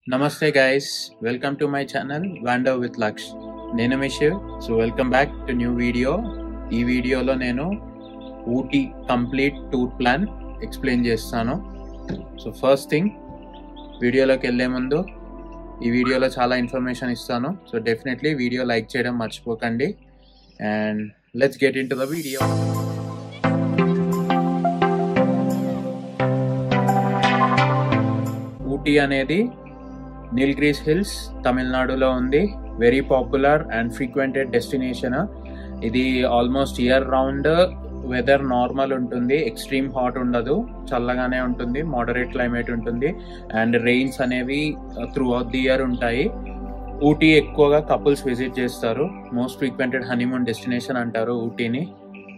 నమస్తే guys welcome to my channel wander with Laksh నేను మీ Shiv so welcome back to new video ఈ వీడియోలో నేను Ooty complete tour plan explain చేస్తాను సో ఫస్ట్ థింగ్ వీడియోలోకి వెళ్ళే ముందు ఈ వీడియోలో చాలా ఇన్ఫర్మేషన్ ఇస్తాను సో డెఫినెట్లీ వీడియో లైక్ చేయడం మర్చిపోకండి and let's get into the video Ooty అనేది నీల్గ్రీస్ హిల్స్ తమిళనాడులో ఉంది very popular and frequented destination ఇది almost year round weather normal ఉంటుంది ఎక్స్ట్రీమ్ హాట్ ఉండదు చల్లగానే ఉంటుంది మోడరేట్ క్లైమేట్ ఉంటుంది అండ్ రెయిన్స్ అనేవి త్రూ అవుట్ ది ఇయర్ ఉంటాయి ఊటీ ఎక్కువగా కపుల్స్ విజిట్ చేస్తారు మోస్ట్ ఫ్రీక్వెంటెడ్ హనీమూన్ డెస్టినేషన్ అంటారు ఊటీని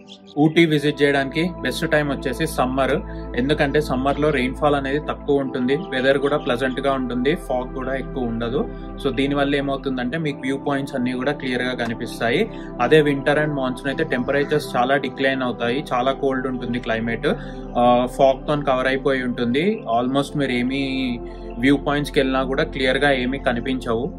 ఊటీ విజిట్ చేయడానికి బెస్ట్ టైం వచ్చేసి సమ్మర్ ఎందుకంటే సమ్మర్ లో రెయిన్ ఫాల్ అనేది తక్కువ ఉంటుంది వెదర్ కూడా ప్లెజెంట్ గా ఉంటుంది ఫాగ్ కూడా ఎక్కువ ఉండదు సో దీనివల్ల ఏమవుతుందంటే మీకు వ్యూ పాయింట్స్ అన్ని కూడా క్లియర్ గా కనిపిస్తాయి అదే వింటర్ అండ్ మాన్సూన్ అయితే టెంపరేచర్స్ చాలా డిక్లైన్ అవుతాయి చాలా కోల్డ్ ఉంటుంది క్లైమేట్ ఫాగ్ తో కవర్ అయిపోయి ఉంటుంది ఆల్మోస్ట్ మీరు ఏమీ వ్యూ పాయింట్స్కి వెళ్ళినా కూడా క్లియర్ గా ఏమీ కనిపించవు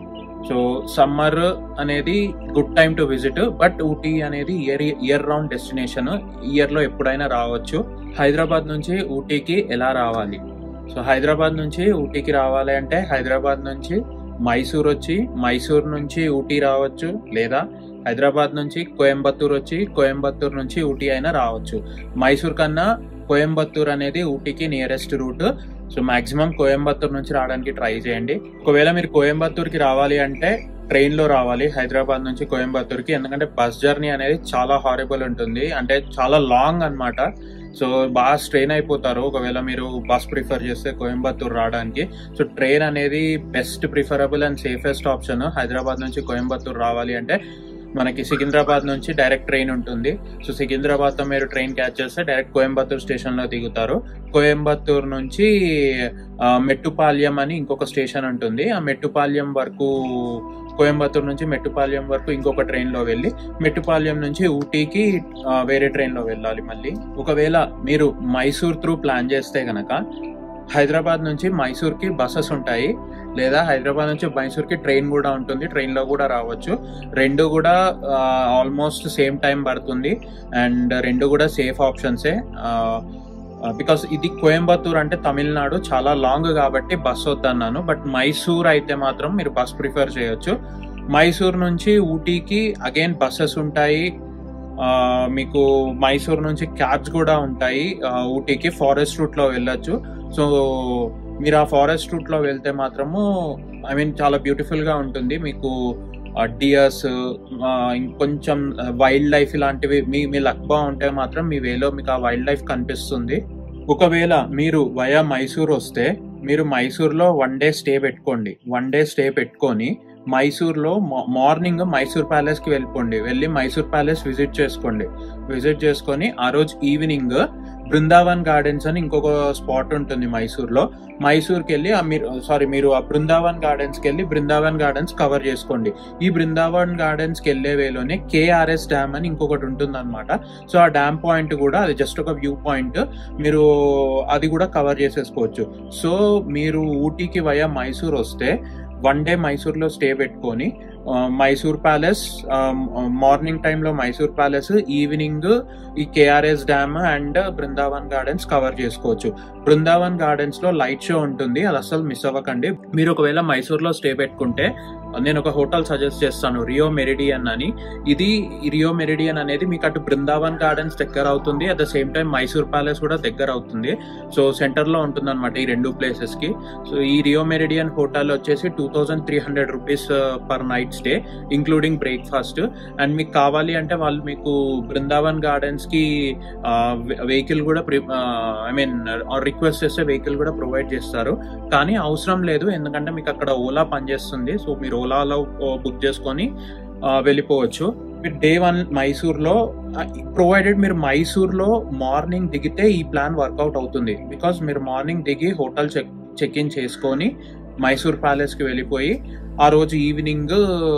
సో సమ్మర్ అనేది good time to visit but Ooty అనేది year year round destination year లో ఎప్పుడైనా రావచ్చు హైదరాబాద్ నుంచి ఊటీకి ఎలా రావాలి సో హైదరాబాద్ నుంచి ఊటీకి రావాలి అంటే హైదరాబాద్ నుంచి మైసూర్ వచ్చి మైసూర్ నుంచి ఊటీ రావచ్చు లేదా హైదరాబాద్ నుంచి కోయంబత్తూర్ వచ్చి కోయంబత్తూర్ నుంచి ఊటీ అయినా రావచ్చు మైసూర్ కన్నా కోయంబత్తూర్ అనేది ఊటీకి nearest route so maximum Coimbatore నుంచి రావడానికి ట్రై చేయండి ఒకవేళ మీరు కోయంబత్తూర్కి రావాలి అంటే ట్రైన్ లో రావాలి హైదరాబాద్ నుంచి కోయంబత్తూర్కి ఎందుకంటే బస్ జర్నీ అనేది చాలా హారబుల్ ఉంటుంది అంటే చాలా లాంగ్ అనమాట సో బాగా స్ట్రెయిన్ అయిపోతారు ఒకవేళ మీరు బస్ ప్రిఫర్ చేస్తే కోయంబత్తూర్ రావడానికి సో ట్రైన్ అనేది best preferable and safest option Hyderabad నుంచి కోయంబత్తూర్ రావాలి అంటే మనకి సికింద్రాబాద్ నుంచి డైరెక్ట్ ట్రైన్ ఉంటుంది సో సికింద్రాబాద్ తో మీరు ట్రైన్ క్యాచ్ చేస్తే డైరెక్ట్ కోయంబత్తూర్ స్టేషన్ లో దిగుతారు కోయంబత్తూర్ నుంచి మెట్టుపాల్యం అని ఇంకొక స్టేషన్ ఉంటుంది ఆ మెట్టుపాల్యం వరకు కోయంబత్తూర్ నుంచి మెట్టుపాల్యం వరకు ఇంకొక ట్రైన్ లో వెళ్ళి మెట్టుపాల్యం నుంచి ఊటీకి వేరే ట్రైన్ లో వెళ్ళాలి మళ్ళీ ఒకవేళ మీరు మైసూర్ త్రూ ప్లాన్ చేస్తే గనక హైదరాబాద్ నుంచి మైసూర్ కి బస్సెస్ ఉంటాయి లేదా హైదరాబాద్ నుంచి మైసూర్ కి ట్రైన్ కూడా ఉంటుంది ట్రైన్ లో కూడా రావచ్చు రెండు కూడా ఆల్మోస్ట్ సేమ్ టైం పడుతుంది అండ్ రెండు కూడా సేఫ్ ఆప్షన్సే బికాస్ ఇది కోయంబత్తూర్ అంటే తమిళనాడు చాలా లాంగ్ కాబట్టి బస్ వద్దన్నాను బట్ మైసూర్ అయితే మాత్రం మీరు బస్ ప్రిఫర్ చేయొచ్చు మైసూర్ నుంచి ఊటీకి అగైన్ బస్సెస్ ఉంటాయి మీకు మైసూర్ నుంచి క్యాబ్స్ కూడా ఉంటాయి ఊటీకి ఫారెస్ట్ రూట్ లో వెళ్ళొచ్చు సో మీరు ఆ ఫారెస్ట్ రూట్ లో వెళ్తే మాత్రము ఐ మీన్ చాలా బ్యూటిఫుల్ గా ఉంటుంది మీకు డియర్స్ ఇంకొంచెం వైల్డ్ లైఫ్ ఇలాంటివి మీ మీ లక్ బాగుంటే మాత్రం మీ వేలో మీకు ఆ వైల్డ్ లైఫ్ కనిపిస్తుంది ఒకవేళ మీరు వయా మైసూర్ వస్తే మీరు మైసూర్లో వన్ డే స్టే పెట్టుకోండి వన్ డే స్టే పెట్టుకొని మైసూర్లో మార్నింగ్ మైసూర్ ప్యాలెస్కి వెళ్ళిపోండి వెళ్ళి మైసూర్ ప్యాలెస్ విజిట్ చేసుకోండి విజిట్ చేసుకొని ఆ రోజు ఈవినింగ్ బృందావన్ గార్డెన్స్ అని ఇంకొక స్పాట్ ఉంటుంది మైసూర్లో మైసూర్కి వెళ్ళి మీరు సారీ మీరు ఆ బృందావన్ గార్డెన్స్కి వెళ్ళి బృందావన్ గార్డెన్స్ కవర్ చేసుకోండి ఈ బృందావన్ గార్డెన్స్కి వెళ్ళే వేలోనే కేఆర్ఎస్ డ్యామ్ అని ఇంకొకటి ఉంటుంది అనమాట సో ఆ డ్యామ్ పాయింట్ కూడా అది జస్ట్ ఒక వ్యూ పాయింట్ మీరు అది కూడా కవర్ చేసేసుకోవచ్చు సో మీరు ఊటీకి వయా మైసూర్ వస్తే వన్ డే మైసూర్లో స్టే పెట్టుకొని మైసూర్ ప్యాలెస్ మార్నింగ్ టైంలో మైసూర్ ప్యాలెస్ ఈవినింగ్ ఈ KRS dam and Brindavan gardens cover చేసుకోవచ్చు బృందావన్ గార్డెన్స్ లో లైట్ షో ఉంటుంది అది అసలు మిస్ అవ్వకండి మీరు ఒకవేళ మైసూర్ లో స్టే పెట్టుకుంటే నేను ఒక హోటల్ సజెస్ట్ చేస్తాను రియో మెరిడియన్ అని ఇది రియో మెరిడియన్ అనేది మీకు అటు బృందావన్ గార్డెన్స్ దగ్గర అవుతుంది at the same time Mysore palace కూడా దగ్గర అవుతుంది సో సెంటర్ లో ఉంటుంది అనమాట ఈ రెండు ప్లేసెస్ కి సో ఈ రియో మెరిడియన్ హోటల్ వచ్చేసి two thousand three hundred rupees per night stay including breakfast and మీకు కావాలి అంటే వాళ్ళు మీకు బృందావన్ గార్డెన్స్ కి వెహికల్ కూడా ఐ మీన్ రిక్వెస్ట్ చేస్తే వెహికల్ కూడా ప్రొవైడ్ చేస్తారు కానీ అవసరం లేదు ఎందుకంటే మీకు అక్కడ ఓలా పనిచేస్తుంది సో మీరు ఓలాలో బుక్ చేసుకొని వెళ్ళిపోవచ్చు మీరు డే వన్ మైసూర్లో ప్రొవైడెడ్ మీరు మైసూర్లో మార్నింగ్ దిగితే ఈ ప్లాన్ వర్కౌట్ అవుతుంది బికాస్ మీరు మార్నింగ్ దిగి హోటల్ చెక్ చెక్ ఇన్ చేసుకొని మైసూర్ ప్యాలెస్కి వెళ్ళిపోయి ఆ రోజు ఈవినింగ్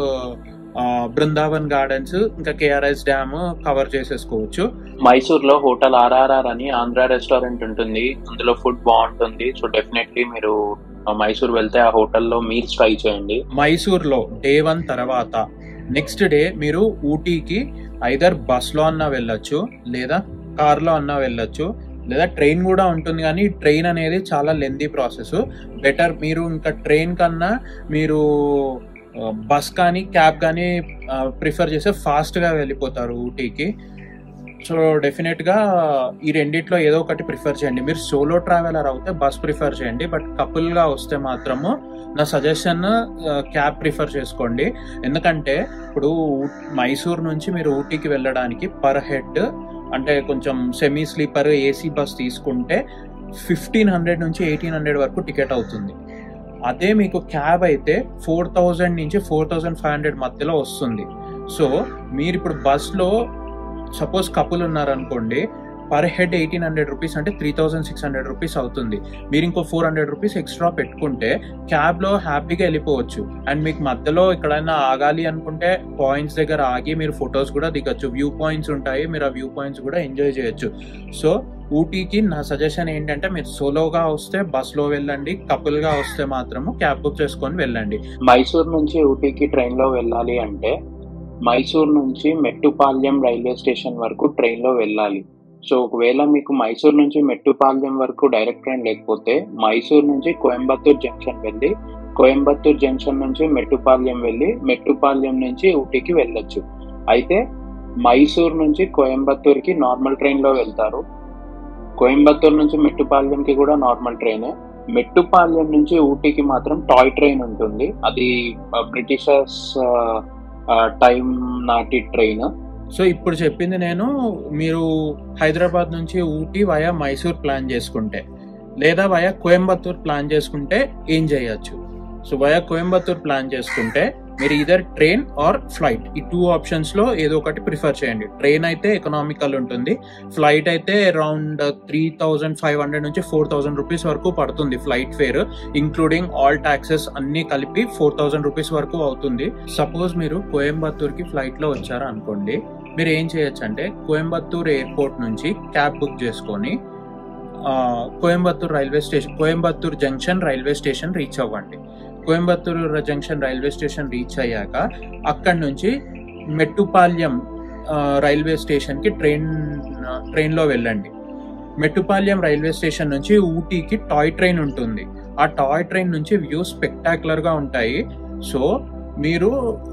బృందావన్ గార్డెన్స్ ఇంకా కేఆర్ఎస్ డ్యామ్ కవర్ చేసేసుకోవచ్చు మైసూర్ లో హోటల్ ఆర్ఆర్ఆర్ అని ఆంధ్ర రెస్టారెంట్ ఉంటుంది అందులో ఫుడ్ బాగుంటుంది సో డెఫినెట్లీ మీరు మైసూర్ వెళ్తే ఆ హోటల్లో మీల్స్ ట్రై చేయండి మైసూర్లో డే వన్ తర్వాత నెక్స్ట్ డే మీరు ఊటీకి ఐదర్ బస్లో అన్నా వెళ్ళొచ్చు లేదా కార్లో అన్నా వెళ్ళొచ్చు లేదా ట్రైన్ కూడా ఉంటుంది కానీ ట్రైన్ అనేది చాలా లెందీ ప్రాసెస్ బెటర్ మీరు ఇంకా ట్రైన్ కన్నా మీరు బస్ కానీ క్యాబ్ కానీ ప్రిఫర్ చేస్తే ఫాస్ట్గా వెళ్ళిపోతారు ఊటీకి సో డెఫినెట్గా ఈ రెండిట్లో ఏదో ఒకటి ప్రిఫర్ చేయండి మీరు సోలో ట్రావెలర్ అవుతే బస్ ప్రిఫర్ చేయండి బట్ కపుల్గా వస్తే మాత్రము నా సజెషన్ క్యాబ్ ప్రిఫర్ చేసుకోండి ఎందుకంటే ఇప్పుడు మైసూర్ నుంచి మీరు ఊటీకి వెళ్ళడానికి పర్ హెడ్ అంటే కొంచెం సెమీ స్లీపర్ ఏసీ బస్ తీసుకుంటే ఫిఫ్టీన్ హండ్రెడ్ నుంచి ఎయిటీన్ హండ్రెడ్ వరకు టికెట్ అవుతుంది అదే మీకు క్యాబ్ అయితే ఫోర్ థౌజండ్ నుంచి ఫోర్ థౌజండ్ ఫైవ్ హండ్రెడ్ మధ్యలో వస్తుంది సో మీరు ఇప్పుడు బస్లో సపోజ్ కపుల్ ఉన్నారనుకోండి per head eighteen hundred rupees అంటే three thousand six hundred rupees అవుతుంది మీరు ఇంకో ఫోర్ హండ్రెడ్ రూపీస్ ఎక్స్ట్రా పెట్టుకుంటే క్యాబ్లో హ్యాపీగా వెళ్ళిపోవచ్చు అండ్ మీకు మధ్యలో ఎక్కడైనా ఆగాలి అనుకుంటే పాయింట్స్ దగ్గర ఆగి మీరు ఫొటోస్ కూడా దిగచ్చు వ్యూ పాయింట్స్ ఉంటాయి మీరు ఆ వ్యూ పాయింట్స్ కూడా ఎంజాయ్ చేయొచ్చు సో ఊటీకి నా సజెషన్ ఏంటంటే మీరు సోలోగా వస్తే బస్లో వెళ్ళండి కపుల్గా వస్తే మాత్రము క్యాబ్ బుక్ చేసుకొని వెళ్ళండి మైసూర్ నుంచి ఊటీకి ట్రైన్ లో వెళ్ళాలి అంటే మైసూర్ నుంచి మెట్టుపాల్యం రైల్వే స్టేషన్ వరకు ట్రైన్ లో వెళ్ళాలి సో ఒకవేళ మీకు మైసూర్ నుంచి మెట్టుపాల్యం వరకు డైరెక్ట్ ట్రైన్ లేకపోతే మైసూర్ నుంచి కోయంబత్తూర్ జంక్షన్ వెళ్ళి కోయంబత్తూర్ జంక్షన్ నుంచి మెట్టుపాల్యం వెళ్ళి మెట్టుపాల్యం నుంచి ఊటీకి వెళ్ళొచ్చు అయితే మైసూర్ నుంచి కోయంబత్తూర్కి నార్మల్ ట్రైన్లో వెళ్తారు కోయంబత్తూర్ నుంచి మెట్టుపాల్యంకి కూడా నార్మల్ ట్రైనే మెట్టుపాల్యం నుంచి ఊటీకి మాత్రం టాయ్ ట్రైన్ ఉంటుంది అది బ్రిటిషర్స్ టైం నాటి ట్రైన్ సో ఇప్పుడు చెప్పింది నేను మీరు హైదరాబాద్ నుంచి ఊటీ వయా మైసూర్ ప్లాన్ చేసుకుంటే లేదా వయా కోయంబత్తూర్ ప్లాన్ చేసుకుంటే ఏం చేయొచ్చు సో వయా కోయంబత్తూర్ ప్లాన్ చేసుకుంటే మీరు ఇదర్ ట్రైన్ ఆర్ ఫ్లైట్ ఈ టూ ఆప్షన్స్ లో ఏదో ఒకటి ప్రిఫర్ చేయండి ట్రైన్ అయితే ఎకనామికల్ ఉంటుంది ఫ్లైట్ అయితే around three thousand five hundred నుంచి ఫోర్ థౌసండ్ రూపీస్ వరకు పడుతుంది flight fare including all taxes అన్ని కలిపి ఫోర్ థౌసండ్ రూపీస్ వరకు అవుతుంది సపోజ్ మీరు కోయంబత్తూర్ కి ఫ్లైట్ లో వచ్చారు అనుకోండి మీరు ఏం చేయొచ్చు అంటే కోయంబత్తూర్ ఎయిర్పోర్ట్ నుంచి క్యాబ్ బుక్ చేసుకొని Coimbatore railway station Coimbatore junction railway station reach అవ్వండి Coimbatore junction railway station reach అయ్యాక అక్కడి నుంచి మెట్టుపాల్యం రైల్వే స్టేషన్కి ట్రైన్ ట్రైన్లో వెళ్ళండి మెట్టుపాల్యం రైల్వే స్టేషన్ నుంచి ఊటీకి టాయ్ ట్రైన్ ఉంటుంది ఆ టాయ్ ట్రైన్ నుంచి వ్యూస్ స్పెక్టాక్యులర్గా ఉంటాయి సో మీరు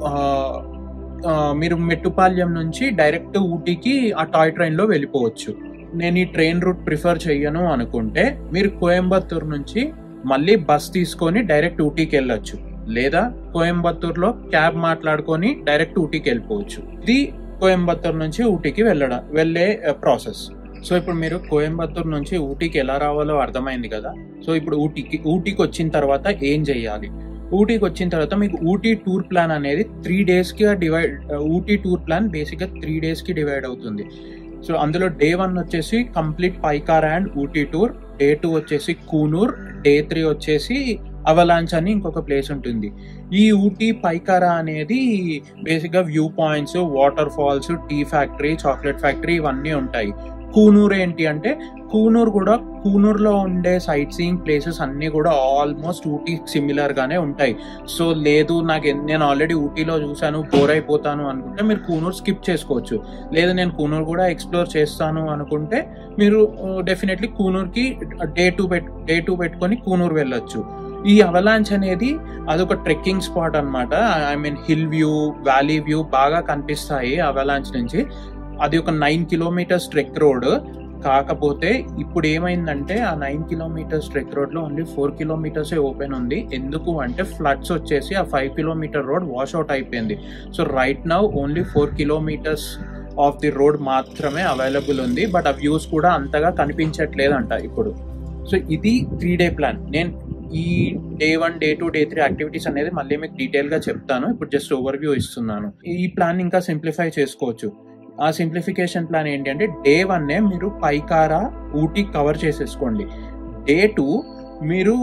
మీరు మెట్టుపాల్యం నుంచి డైరెక్ట్ ఊటీకి ఆ టాయ్ ట్రైన్లో వెళ్ళిపోవచ్చు నేను ఈ ట్రైన్ రూట్ ప్రిఫర్ చెయ్యను అనుకుంటే మీరు కోయంబత్తూర్ నుంచి మళ్ళీ బస్ తీసుకొని డైరెక్ట్ ఊటీకి వెళ్ళొచ్చు లేదా కోయంబత్తూర్లో క్యాబ్ మాట్లాడుకొని డైరెక్ట్ ఊటీకి వెళ్ళిపోవచ్చు ఇది కోయంబత్తూర్ నుంచి ఊటీకి వెళ్ళడం వెళ్ళే ప్రాసెస్ సో ఇప్పుడు మీరు కోయంబత్తూర్ నుంచి ఊటీకి ఎలా రావాలో అర్థమైంది కదా సో ఇప్పుడు ఊటీకి ఊటీకి వచ్చిన తర్వాత ఏం చేయాలి ఊటీకి వచ్చిన తర్వాత మీకు ఊటీ టూర్ ప్లాన్ అనేది త్రీ డేస్కి డివైడ్ ఊటీ టూర్ ప్లాన్ బేసిక్గా త్రీ డేస్కి డివైడ్ అవుతుంది సో అందులో డే వన్ వచ్చేసి complete Pykara and Ooty tour day two వచ్చేసి కూనూర్ డే త్రీ వచ్చేసి అవలాంచ్ అని ఇంకొక ప్లేస్ ఉంటుంది ఈ ఊటీ పైకారా అనేది బేసిక్గా view points waterfalls tea factory chocolate factory ఇవన్నీ ఉంటాయి కూనూర్ ఏంటి అంటే కూనూర్ కూడా కూనూరులో ఉండే సైట్ సీయింగ్ ప్లేసెస్ అన్నీ కూడా ఆల్మోస్ట్ ఊటీ సిమిలర్ గానే ఉంటాయి సో లేదు నాకు నేను ఆల్రెడీ ఊటీలో చూసాను బోర్ అయిపోతాను అనుకుంటే మీరు కూనూరు స్కిప్ చేసుకోవచ్చు లేదా నేను కూనూరు కూడా ఎక్స్ప్లోర్ చేస్తాను అనుకుంటే మీరు డెఫినెట్లీ కూనూరుకి డే టూ పెట్ డే టూ పెట్టుకొని కూనూరు వెళ్ళొచ్చు ఈ అవలాంచ్ అనేది అదొక ట్రెక్కింగ్ స్పాట్ అనమాట I mean hill view valley view బాగా కనిపిస్తాయి అవలాంచ్ నుంచి అది ఒక నైన్ కిలోమీటర్స్ ట్రెక్ రోడ్ కాకపోతే ఇప్పుడు ఏమైందంటే ఆ నైన్ కిలోమీటర్స్ ట్రెక్ రోడ్ లో ఓన్లీ ఫోర్ కిలోమీటర్స్ ఓపెన్ ఉంది ఎందుకు అంటే ఫ్లడ్స్ వచ్చేసి ఆ five kilometre road wash out అయిపోయింది so right now only four kilometres of the road మాత్రమే అవైలబుల్ ఉంది బట్ ఆ వ్యూస్ కూడా అంతగా కనిపించట్లేదంట ఇప్పుడు సో ఇది త్రీ డే ప్లాన్ నేను ఈ day one day two day three activities అనేది మళ్ళీ మీకు డీటెయిల్గా చెప్తాను ఇప్పుడు జస్ట్ ఓవర్ వ్యూ ఇస్తున్నాను ఈ ప్లాన్ ఇంకా సింప్లిఫై చేసుకోవచ్చు ఆ సింప్లిఫికేషన్ ప్లాన్ ఏంటంటే డే వన్నే మీరు పైకారా ఊటీ కవర్ చేసేసుకోండి డే టూ మీరు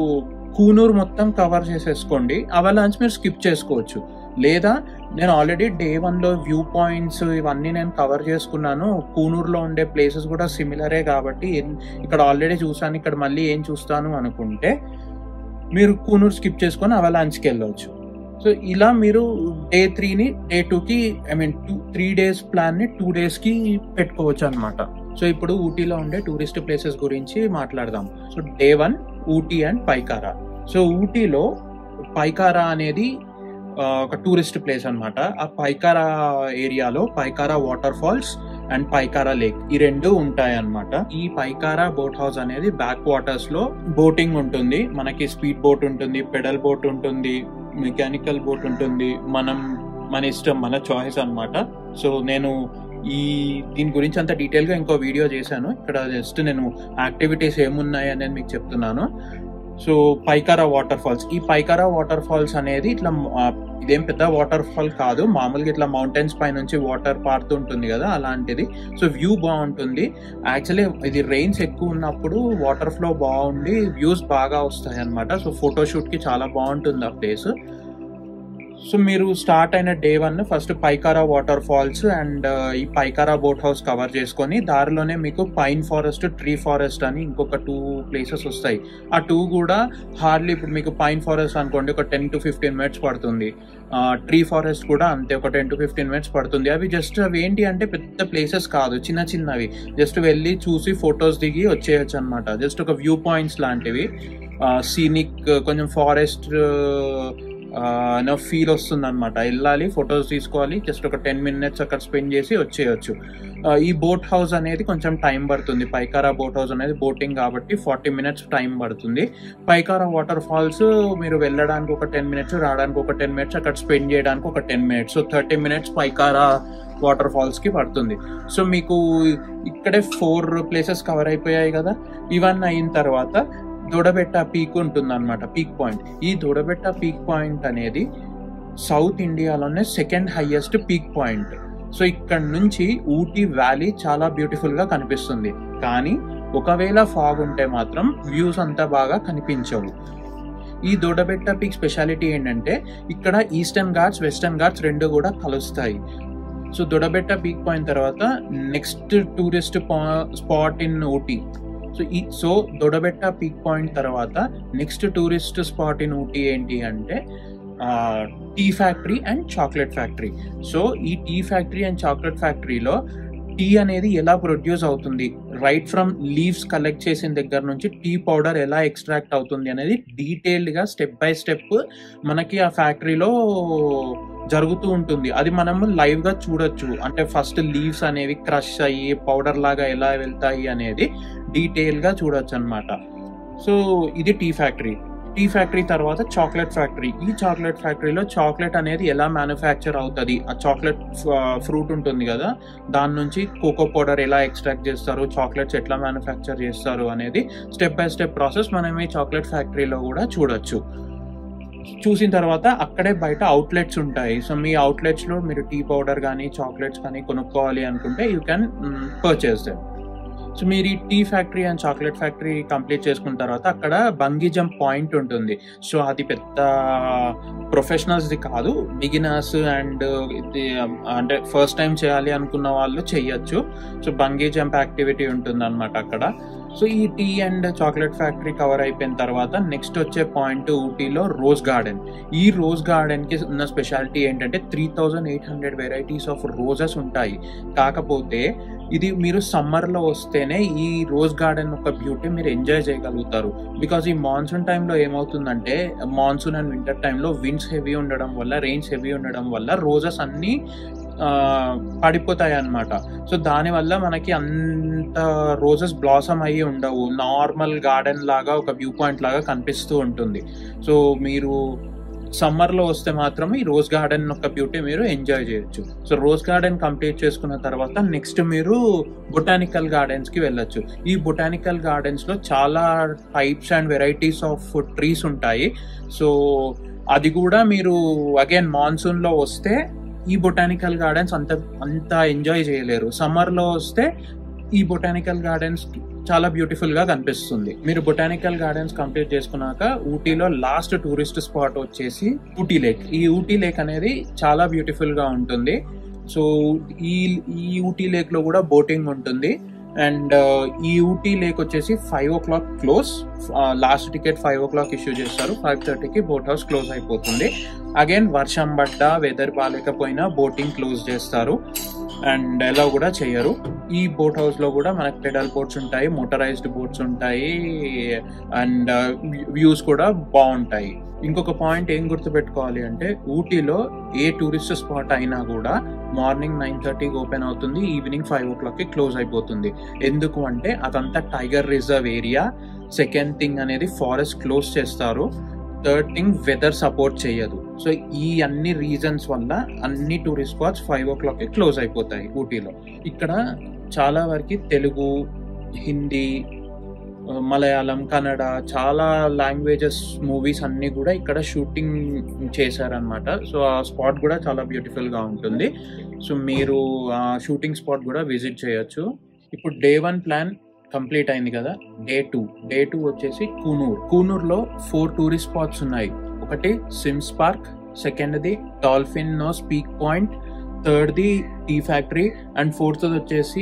కూనూరు మొత్తం కవర్ చేసేసుకోండి అవలాంచ్ మీరు స్కిప్ చేసుకోవచ్చు లేదా నేను ఆల్రెడీ డే వన్లో వ్యూ పాయింట్స్ ఇవన్నీ నేను కవర్ చేసుకున్నాను కూనూరులో ఉండే ప్లేసెస్ కూడా సిమిలరే కాబట్టి ఇక్కడ ఆల్రెడీ చూసాను ఇక్కడ మళ్ళీ ఏం చూస్తాను అనుకుంటే మీరు కూనూరు స్కిప్ చేసుకొని అవలాంచ్కి వెళ్ళవచ్చు సో ఇలా మీరు డే త్రీని డే టూకి I mean two three days ప్లాన్ని టూ డేస్కి పెట్టుకోవచ్చు అనమాట సో ఇప్పుడు ఊటీలో ఉండే టూరిస్ట్ ప్లేసెస్ గురించి మాట్లాడదాం so day one Ooty and Pykara so ఊటీలో పైకారా అనేది ఆ, ఒక టూరిస్ట్ ప్లేస్ అన్నమాట ఆ పైకారా ఏరియాలో Pykara water falls and Pykara lake ఈ రెండు ఉంటాయి అన్నమాట ఈ పైకారా బోట్ హౌస్ అనేది బ్యాక్ వాటర్స్ లో బోటింగ్ ఉంటుంది మనకి స్పీడ్ బోట్ ఉంటుంది పెడల్ బోట్ ఉంటుంది మెకానికల్ బోట్ ఉంటుంది మనం మన ఇష్టం మన చాయిస్ అన్నమాట సో నేను ఈ దీని గురించి అంత డీటెయిల్ గా ఇంకో వీడియో చేశాను ఇక్కడ జస్ట్ నేను యాక్టివిటీస్ ఏమున్నాయి అనేది మీకు చెప్తున్నాను సో పైకారా వాటర్ ఫాల్స్ ఈ పైకారా వాటర్ ఫాల్స్ అనేది ఇట్లా ఆ, ఇదేం పెద్ద వాటర్ ఫాల్ కాదు మామూలుగా ఇట్లా మౌంటైన్స్ పై నుంచి వాటర్ పారుతుంటుంది కదా అలాంటిది సో వ్యూ బాగుంటుంది యాక్చువల్లీ ఇది రెయిన్స్ ఎక్కువ ఉన్నప్పుడు వాటర్ ఫ్లో బాగుండి వ్యూస్ బాగా వస్తాయి అనమాట సో ఫోటోషూట్ కి చాలా బాగుంటుంది ఆ ప్లేస్ సో మీరు స్టార్ట్ అయిన day one first Pykara water falls and ఈ పైకారా బోట్ హౌస్ కవర్ చేసుకొని దారిలోనే మీకు పైన్ ఫారెస్ట్ ట్రీ ఫారెస్ట్ అని ఇంకొక టూ ప్లేసెస్ వస్తాయి ఆ టూ కూడా హార్డ్లీ ఇప్పుడు మీకు పైన్ ఫారెస్ట్ అనుకోండి ఒక టెన్ టు ఫిఫ్టీన్ మినిట్స్ పడుతుంది ట్రీ ఫారెస్ట్ కూడా అంతే ఒక టెన్ టు ఫిఫ్టీన్ మినిట్స్ పడుతుంది అవి జస్ట్ అవి ఏంటి అంటే పెద్ద ప్లేసెస్ కాదు చిన్న చిన్నవి జస్ట్ వెళ్ళి చూసి ఫొటోస్ దిగి వచ్చేయచ్చు అనమాట జస్ట్ ఒక వ్యూ పాయింట్స్ లాంటివి సీనిక్ కొంచెం ఫారెస్ట్ ఫీల్ వస్తుంది అనమాట వెళ్ళాలి ఫొటోస్ తీసుకోవాలి జస్ట్ ఒక టెన్ మినిట్స్ అక్కడ స్పెండ్ చేసి వచ్చేయచ్చు ఆ, ఈ బోట్ హౌస్ అనేది కొంచెం టైం పడుతుంది పైకారా బోట్ హౌస్ అనేది బోటింగ్ కాబట్టి ఫార్టీ మినిట్స్ టైం పడుతుంది పైకారా వాటర్ ఫాల్స్ మీరు వెళ్ళడానికి ఒక టెన్ మినిట్స్ రావడానికి ఒక టెన్ మినిట్స్ అక్కడ స్పెండ్ చేయడానికి ఒక ten minutes so thirty minutes Pykara water falls కి పడుతుంది సో మీకు ఇక్కడే ఫోర్ ప్లేసెస్ కవర్ అయిపోయాయి కదా ఇవన్నీ అయిన తర్వాత దొడబెట్ట పీక్ ఉంటుంది అనమాట పీక్ పాయింట్ ఈ దొడబెట్ట పీక్ పాయింట్ అనేది సౌత్ ఇండియాలోనే second highest peak point so ఇక్కడ నుంచి ఊటీ వ్యాలీ చాలా బ్యూటిఫుల్ గా కనిపిస్తుంది కానీ ఒకవేళ ఫాగ్ ఉంటే మాత్రం వ్యూస్ అంతా బాగా కనిపించవు ఈ దొడబెట్ట పీక్ స్పెషాలిటీ ఏంటంటే ఇక్కడ ఈస్టర్న్ ఘాట్స్ వెస్టర్న్ ఘాట్స్ రెండు కూడా కలుస్తాయి సో దొడబెట్ట పీక్ పాయింట్ తర్వాత next tourist spot in Ooty so ఈ సో దొడబెట్ట పీక్ పాయింట్ తర్వాత next tourist spot in Ooty ఏంటి అంటే tea factory and chocolate factory so ఈ టీ ఫ్యాక్టరీ అండ్ చాక్లెట్ ఫ్యాక్టరీలో టీ అనేది ఎలా ప్రొడ్యూస్ అవుతుంది రైట్ ఫ్రమ్ లీవ్స్ కలెక్ట్ చేసిన దగ్గర నుంచి టీ పౌడర్ ఎలా ఎక్స్ట్రాక్ట్ అవుతుంది అనేది డీటెయిల్డ్ గా స్టెప్ బై స్టెప్ మనకి ఆ ఫ్యాక్టరీలో జరుగుతూ ఉంటుంది అది మనము లైవ్ గా చూడొచ్చు అంటే ఫస్ట్ లీవ్స్ అనేవి క్రష్ అయ్యి పౌడర్ లాగా ఎలా వెళ్తాయి అనేది డీటెయిల్ గా చూడొచ్చు అనమాట సో ఇది టీ ఫ్యాక్టరీ టీ ఫ్యాక్టరీ తర్వాత చాక్లెట్ ఫ్యాక్టరీ ఈ చాక్లెట్ ఫ్యాక్టరీలో చాక్లెట్ అనేది ఎలా మ్యానుఫ్యాక్చర్ అవుతుంది ఆ చాక్లెట్ ఫ్రూట్ ఉంటుంది కదా దాని నుంచి కోకో పౌడర్ ఎలా ఎక్స్ట్రాక్ట్ చేస్తారు చాక్లెట్స్ ఎట్లా మ్యానుఫ్యాక్చర్ చేస్తారు అనేది స్టెప్ బై స్టెప్ ప్రాసెస్ మనం ఈ చాక్లెట్ ఫ్యాక్టరీలో కూడా చూడొచ్చు చూసిన తర్వాత అక్కడే బయట అవుట్లెట్స్ ఉంటాయి సో మీ అవుట్లెట్స్ లో మీరు టీ పౌడర్ కానీ చాక్లెట్స్ కానీ కొనుక్కోవాలి అనుకుంటే you can purchase them so మీరు ఈ tea factory and chocolate factory complete చేసుకున్న తర్వాత అక్కడ బంగీ జంప్ పాయింట్ ఉంటుంది సో అది పెద్ద ప్రొఫెషనల్స్ది కాదు బిగినర్స్ అండ్ ఇది అంటే ఫస్ట్ టైం చేయాలి అనుకున్న వాళ్ళు చెయ్యొచ్చు సో బంగీ జంప్ యాక్టివిటీ ఉంటుంది అనమాట అక్కడ సో ఈ tea and chocolate factory cover అయిపోయిన తర్వాత నెక్స్ట్ వచ్చే పాయింట్ ఊటీలో రోజ్ గార్డెన్ ఈ రోజ్ గార్డెన్ కి ఉన్న స్పెషాలిటీ ఏంటంటే three thousand eight hundred varieties of roses ఉంటాయి కాకపోతే ఇది మీరు సమ్మర్ లో వస్తేనే ఈ రోజ్ గార్డెన్ యొక్క బ్యూటీ మీరు ఎంజాయ్ చేయగలుగుతారు బికాస్ ఈ మాన్సూన్ టైంలో ఏమవుతుందంటే మాన్సూన్ అండ్ వింటర్ టైంలో విండ్స్ హెవీ ఉండడం వల్ల రెయిన్స్ హెవీ ఉండడం వల్ల రోజెస్ అన్ని ఆ, పడిపోతాయి అన్నమాట సో దానివల్ల మనకి అంత రోజెస్ బ్లాసమ్ అయ్యి ఉండవు నార్మల్ గార్డెన్ లాగా ఒక వ్యూ పాయింట్ లాగా కనిపిస్తూ ఉంటుంది సో మీరు సమ్మర్ లో వస్తే మాత్రం ఈ రోజ్ గార్డెన్ యొక్క బ్యూటీ మీరు ఎంజాయ్ చేయొచ్చు సో రోజ్ గార్డెన్ కంప్లీట్ చేసుకున్న తర్వాత నెక్స్ట్ మీరు బొటానికల్ గార్డెన్స్ కి వెళ్ళొచ్చు ఈ బొటానికల్ గార్డెన్స్ లో చాలా types and varieties of trees ఉంటాయి సో అది కూడా మీరు అగైన్ మాన్సూన్ లో వస్తే ఈ బొటానికల్ గార్డెన్స్ అంత అంత ఎంజాయ్ చేయలేరు సమ్మర్ లో వస్తే ఈ బొటానికల్ గార్డెన్స్ చాలా బ్యూటిఫుల్ గా కనిపిస్తుంది మీరు బొటానికల్ గార్డెన్స్ కంప్లీట్ చేసుకున్నాక ఊటీలో లాస్ట్ టూరిస్ట్ స్పాట్ వచ్చేసి ఊటీ లేక్ ఈ ఊటీ లేక్ అనేది చాలా బ్యూటిఫుల్ గా ఉంటుంది సో ఈ ఈ ఊటీ లేక్ లో కూడా బోటింగ్ ఉంటుంది అండ్ ఈ ఊటీ లేక్ వచ్చేసి five o'clock close last ticket five o'clock issue చేస్తారు ఫైవ్ థర్టీకి బోట్ హౌస్ క్లోజ్ అయిపోతుంది అగైన్ వర్షం పడ్డా వెదర్ బాగాలేకపోయినా బోటింగ్ క్లోజ్ చేస్తారు అండ్ ఎలా కూడా చేయరు ఈ బోట్ హౌస్ లో కూడా మనకి పెడల్ బోట్స్ ఉంటాయి మోటరైజ్డ్ బోట్స్ ఉంటాయి అండ్ వ్యూస్ కూడా బాగుంటాయి ఇంకొక పాయింట్ ఏం గుర్తుపెట్టుకోవాలి అంటే ఊటీలో ఏ టూరిస్ట్ స్పాట్ అయినా కూడా మార్నింగ్ నైన్ థర్టీకి ఓపెన్ అవుతుంది ఈవినింగ్ ఫైవ్ ఓ క్లాక్కి క్లోజ్ అయిపోతుంది ఎందుకు అంటే అదంతా tiger reserve area second thing అనేది ఫారెస్ట్ క్లోజ్ చేస్తారు థర్డ్ థింగ్ వెదర్ సపోర్ట్ చేయదు సో ఈ అన్ని రీజన్స్ వల్ల అన్ని టూరిస్ట్ స్పాట్స్ ఫైవ్ ఓ క్లాక్కి క్లోజ్ అయిపోతాయి ఊటీలో ఇక్కడ చాలా వరకు తెలుగు హిందీ మలయాళం కన్నడ చాలా లాంగ్వేజెస్ మూవీస్ అన్నీ కూడా ఇక్కడ షూటింగ్ చేశారనమాట సో ఆ స్పాట్ కూడా చాలా బ్యూటిఫుల్గా ఉంటుంది సో మీరు ఆ షూటింగ్ స్పాట్ కూడా విజిట్ చేయొచ్చు ఇప్పుడు డే వన్ ప్లాన్ కంప్లీట్ అయింది కదా డే టూ డే టూ వచ్చేసి కూనూర్ కూనూర్లో ఫోర్ టూరిస్ట్ స్పాట్స్ ఉన్నాయి ఒకటి సిమ్స్ పార్క్ సెకండ్ది డాల్ఫిన్ నోస్ పీక్ పాయింట్ థర్డ్ది టీ ఫ్యాక్టరీ అండ్ ఫోర్త్ వచ్చేసి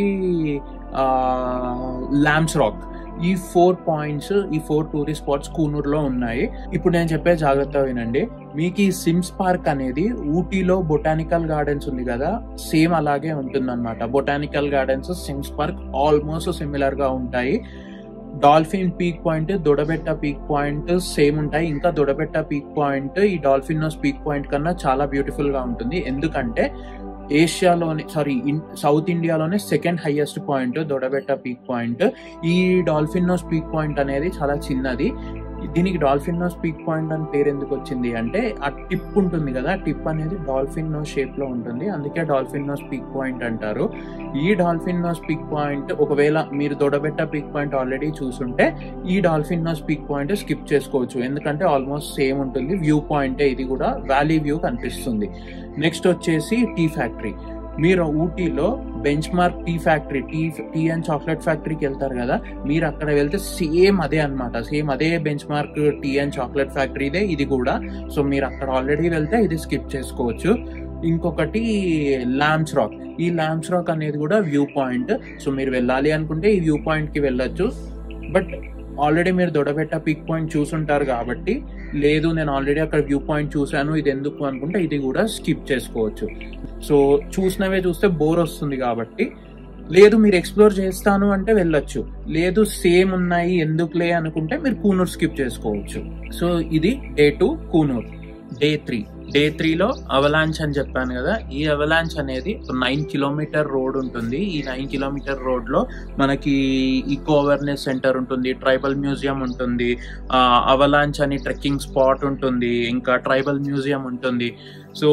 ల్యామ్స్ రాక్ ఈ ఫోర్ పాయింట్స్ ఈ ఫోర్ టూరిస్ట్ స్పాట్స్ కూనూరులో ఉన్నాయి ఇప్పుడు నేను చెప్పే జాగ్రత్త వినండి మీకు ఈ సిమ్స్ పార్క్ అనేది ఊటీలో బొటానికల్ గార్డెన్స్ ఉంది కదా సేమ్ అలాగే ఉంటుందన్నమాట botanical gardens Sims park almost similar గా ఉంటాయి dolphin peak point Doddabetta peak point same ఉంటాయి ఇంకా దొడబెట్ట పీక్ పాయింట్ ఈ డాల్ఫిన్ నోస్ పీక్ పాయింట్ కన్నా చాలా బ్యూటిఫుల్ గా ఉంటుంది ఎందుకంటే ఏషియాలోనే సారీ సౌత్ ఇండియాలోనే second highest point Doddabetta peak point ఈ డాల్ఫిన్ నోస్ పీక్ పాయింట్ అనేది చాలా చిన్నది దీనికి డాల్ఫిన్ నోస్ పీక్ పాయింట్ అని పేరు ఎందుకు వచ్చింది అంటే ఆ టిప్ ఉంటుంది కదా టిప్ అనేది డాల్ఫిన్ నోస్ షేప్ లో ఉంటుంది అందుకే డాల్ఫిన్ నోస్ పీక్ పాయింట్ అంటారు ఈ డాల్ఫిన్ నోస్ పీక్ పాయింట్ ఒకవేళ మీరు దొడబెట్ట పీక్ పాయింట్ ఆల్రెడీ చూసుంటే ఈ dolphin nose peak point skip చేసుకోవచ్చు ఎందుకంటే ఆల్మోస్ట్ సేమ్ ఉంటుంది వ్యూ పాయింట్ ఇది కూడా వ్యాలీ వ్యూ కనిపిస్తుంది నెక్స్ట్ వచ్చేసి టీ ఫ్యాక్టరీ మీరు ఊటీలో benchmark tea factory tea tea and chocolate ఫ్యాక్టరీకి వెళ్తారు కదా మీరు అక్కడ వెళ్తే సేమ్ అదే అనమాట సేమ్ అదే benchmark tea and chocolate ఫ్యాక్టరీదే ఇది కూడా సో మీరు అక్కడ ఆల్రెడీ వెళ్తే ఇది స్కిప్ చేసుకోవచ్చు ఇంకొకటి ల్యాంప్స్ రాక్ ఈ ల్యాంప్స్ రాక్ అనేది కూడా వ్యూ పాయింట్ సో మీరు వెళ్ళాలి అనుకుంటే ఈ వ్యూ పాయింట్ కి వెళ్ళొచ్చు బట్ ఆల్రెడీ మీరు దొడబెట్ట పిక్ పాయింట్ చూసుంటారు కాబట్టి లేదు నేను ఆల్రెడీ అక్కడ వ్యూ పాయింట్ చూశాను ఇది ఎందుకు అనుకుంటే ఇది కూడా స్కిప్ చేసుకోవచ్చు సో చూసినవే చూస్తే బోర్ వస్తుంది కాబట్టి లేదు మీరు ఎక్స్ప్లోర్ చేస్తాను అంటే వెళ్ళొచ్చు లేదు సేమ్ ఉన్నాయి ఎందుకులే అనుకుంటే మీరు కూనూర్ స్కిప్ చేసుకోవచ్చు సో ఇది day two Coonoor day three day త్రీలో అవలాంచ్ అని చెప్పాను కదా ఈ అవలాంచ్ అనేది నైన్ కిలోమీటర్ రోడ్ ఉంటుంది ఈ నైన్ కిలోమీటర్ రోడ్ లో మనకి ఈకో అవేర్నెస్ సెంటర్ ఉంటుంది ట్రైబల్ మ్యూజియం ఉంటుంది అవలాంచ్ అని ట్రెక్కింగ్ స్పాట్ ఉంటుంది ఇంకా ట్రైబల్ మ్యూజియం ఉంటుంది సో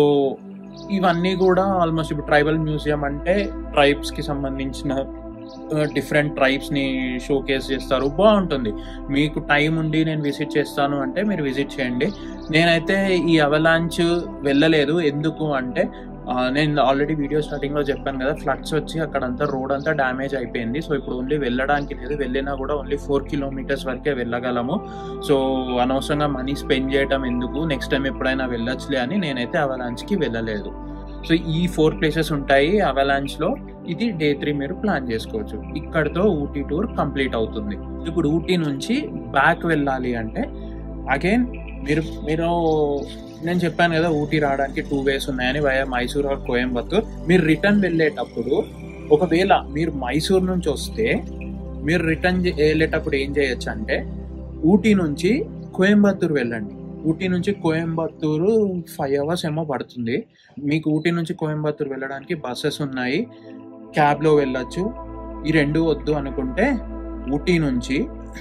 ఇవన్నీ కూడా ఆల్మోస్ట్ ఇప్పుడు ట్రైబల్ మ్యూజియం అంటే ట్రైబ్స్ కి సంబంధించిన డిఫరెంట్ ట్రైబ్స్ ని షోకేస్ చేస్తారు బాగుంటుంది మీకు టైం ఉండి నేను విజిట్ చేస్తాను అంటే మీరు విజిట్ చేయండి నేనైతే ఈ అవలాంచ్ వెళ్ళలేదు ఎందుకు అంటే నేను ఆల్రెడీ వీడియో స్టార్టింగ్ లో చెప్పాను కదా ఫ్లడ్స్ వచ్చి అక్కడంతా రోడ్ అంతా డ్యామేజ్ అయిపోయింది సో ఇప్పుడు ఓన్లీ వెళ్ళడానికి లేదు వెళ్ళినా కూడా ఓన్లీ ఫోర్ కిలోమీటర్స్ వరకే వెళ్ళగలము సో అనవసరంగా మనీ స్పెండ్ చేయడం ఎందుకు నెక్స్ట్ టైం ఎప్పుడైనా వెళ్ళొచ్చులే అని నేనైతే అవలాంచ్కి వెళ్ళలేదు సో ఈ ఫోర్ ప్లేసెస్ ఉంటాయి అవలాంచ్ లో ఇది డే త్రీ మీరు ప్లాన్ చేసుకోవచ్చు ఇక్కడతో ఊటీ టూర్ కంప్లీట్ అవుతుంది ఇప్పుడు ఊటీ నుంచి బ్యాక్ వెళ్ళాలి అంటే అగైన్ మీరు మీరు నేను చెప్పాను కదా ఊటీ రావడానికి టూ వేస్ ఉన్నాయని వయా మైసూర్ ఆర్ కోయంబత్తూర్ మీరు రిటర్న్ వెళ్ళేటప్పుడు ఒకవేళ మీరు మైసూర్ నుంచి వస్తే మీరు రిటర్న్ వెళ్ళేటప్పుడు ఏం చేయొచ్చు అంటే ఊటీ నుంచి కోయంబత్తూర్ వెళ్ళండి ఊటీ నుంచి కోయంబత్తూరు ఫైవ్ అవర్స్ ఏమో పడుతుంది మీకు ఊటీ నుంచి కోయంబత్తూర్ వెళ్ళడానికి బస్సెస్ ఉన్నాయి క్యాబ్లో వెళ్ళొచ్చు ఈ రెండు వద్దు అనుకుంటే ఊటీ నుంచి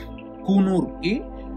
కూనూర్కి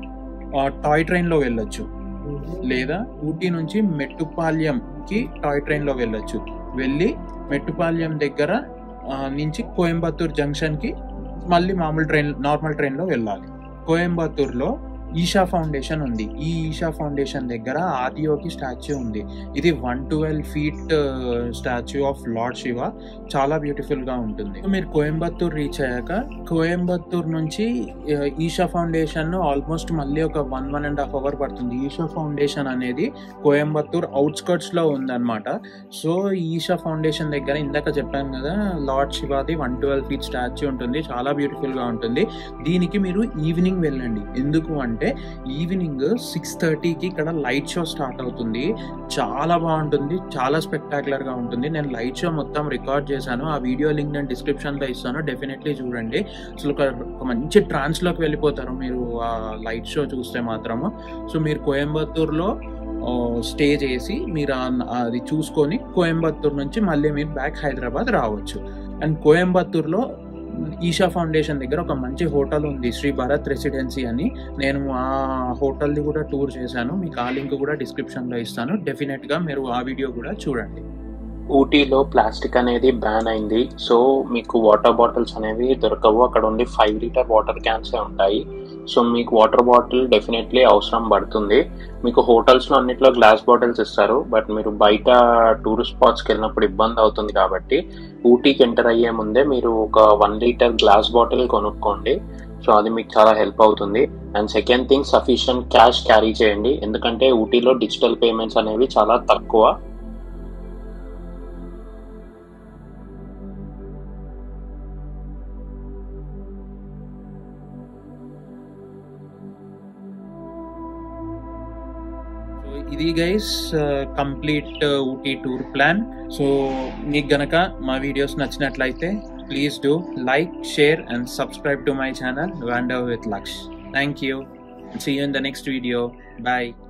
టాయ్ ట్రైన్లో వెళ్ళొచ్చు లేదా ఊటీ నుంచి మెట్టుపాల్యంకి టాయ్ ట్రైన్లో వెళ్ళొచ్చు వెళ్ళి మెట్టుపాల్యం దగ్గర నుంచి కోయంబత్తూర్ జంక్షన్కి మళ్ళీ మామూలు ట్రైన్ నార్మల్ ట్రైన్లో వెళ్ళాలి కోయంబత్తూర్లో ఈషా ఫౌండేషన్ ఉంది ఈ ఈషా ఫౌండేషన్ దగ్గర ఆదియోగి స్టాచ్యూ ఉంది ఇది one twelve feet statue of Lord Shiva చాలా బ్యూటిఫుల్ గా ఉంటుంది మీరు కోయంబత్తూర్ రీచ్ అయ్యాక కోయంబత్తూర్ నుంచి ఆ, ఈషా ఫౌండేషన్ ఆల్మోస్ట్ మళ్ళీ ఒక one one and half hour పడుతుంది ఈషా ఫౌండేషన్ అనేది కోయంబత్తూర్ అవుట్స్కర్ట్స్ లో ఉందన్నమాట సో ఈషా ఫౌండేషన్ దగ్గర ఇందాక చెప్పాను కదా లార్డ్ శివాది వన్ ట్వెల్వ్ ఫీట్ స్టాచ్యూ ఉంటుంది చాలా బ్యూటిఫుల్ గా ఉంటుంది దీనికి మీరు ఈవినింగ్ వెళ్ళండి ఎందుకు అంటే ఈవినింగ్ సిక్స్ థర్టీకి ఇక్కడ లైట్ షో స్టార్ట్ అవుతుంది చాలా బాగుంటుంది చాలా స్పెక్టాకులర్ గా ఉంటుంది నేను లైట్ షో మొత్తం రికార్డ్ చేశాను ఆ వీడియో లింక్ నేను డిస్క్రిప్షన్ లో ఇస్తాను డెఫినెట్లీ చూడండి అసలు ఒక ఒక మంచి ట్రాన్స్ లోకి వెళ్ళిపోతారు మీరు ఆ లైట్ షో చూస్తే మాత్రము సో మీరు కోయంబత్తూర్లో స్టే చేసి మీరు ఆ- అది చూసుకొని కోయంబత్తూర్ నుంచి మళ్ళీ మీరు బ్యాక్ హైదరాబాద్ రావచ్చు అండ్ కోయంబత్తూర్లో ఈషా ఫౌండేషన్ దగ్గర ఒక మంచి హోటల్ ఉంది శ్రీ భరత్ రెసిడెన్సీ అని నేను ఆ హోటల్ది కూడా టూర్ చేశాను మీకు ఆ లింక్ కూడా డిస్క్రిప్షన్లో ఇస్తాను డెఫినెట్గా మీరు ఆ వీడియో కూడా చూడండి ఊటీలో ప్లాస్టిక్ అనేది బ్యాన్ అయింది సో మీకు వాటర్ బాటిల్స్ అనేవి దొరకవు అక్కడ ఉండి ఫైవ్ లీటర్ వాటర్ క్యాన్స్ ఉంటాయి సో మీకు వాటర్ బాటిల్ డెఫినెట్లీ అవసరం పడుతుంది మీకు హోటల్స్ లో అన్నిట్లో గ్లాస్ బాటిల్స్ ఇస్తారు బట్ మీరు బయట టూరిస్ట్ స్పాట్స్కి వెళ్ళినప్పుడు ఇబ్బంది అవుతుంది కాబట్టి ఊటీకి ఎంటర్ అయ్యే ముందే మీరు ఒక వన్ లీటర్ గ్లాస్ బాటిల్ కొనుక్కోండి సో అది మీకు చాలా హెల్ప్ అవుతుంది and second thing sufficient cash carry చేయండి ఎందుకంటే ఊటీలో డిజిటల్ పేమెంట్స్ అనేవి చాలా తక్కువ సో ఇది guys complete Ooty tour plan so మీకు గనక మా వీడియోస్ నచ్చినట్లయితే please do like share and subscribe to my channel wander with Laksh thank you see you in the next video bye